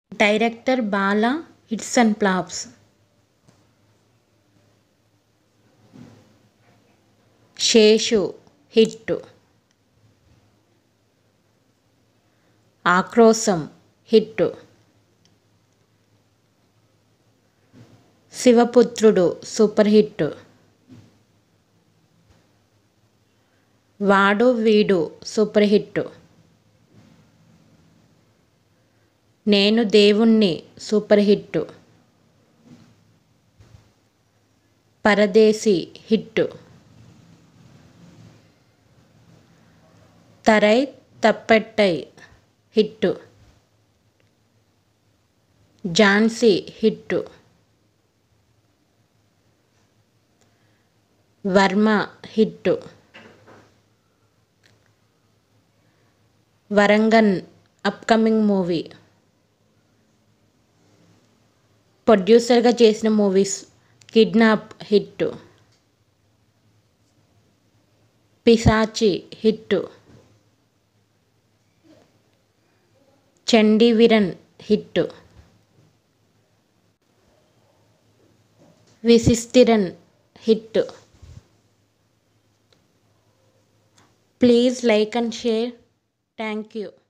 director Bala hits and flops Seshu hit Aakrosham hit Sivaputrudu super hit Vaadu Veedu super hit Nenu Devudni super hit Paradesi hit Tharai Thappattai hit Jhansi hit Varma hit Vanangaan upcoming movie ప్రొడ్యూసర్గా చేసిన movies kidnap hit Pisachi hit Chandiveeran hit విశిష్టిరన్ hit please like and share thank you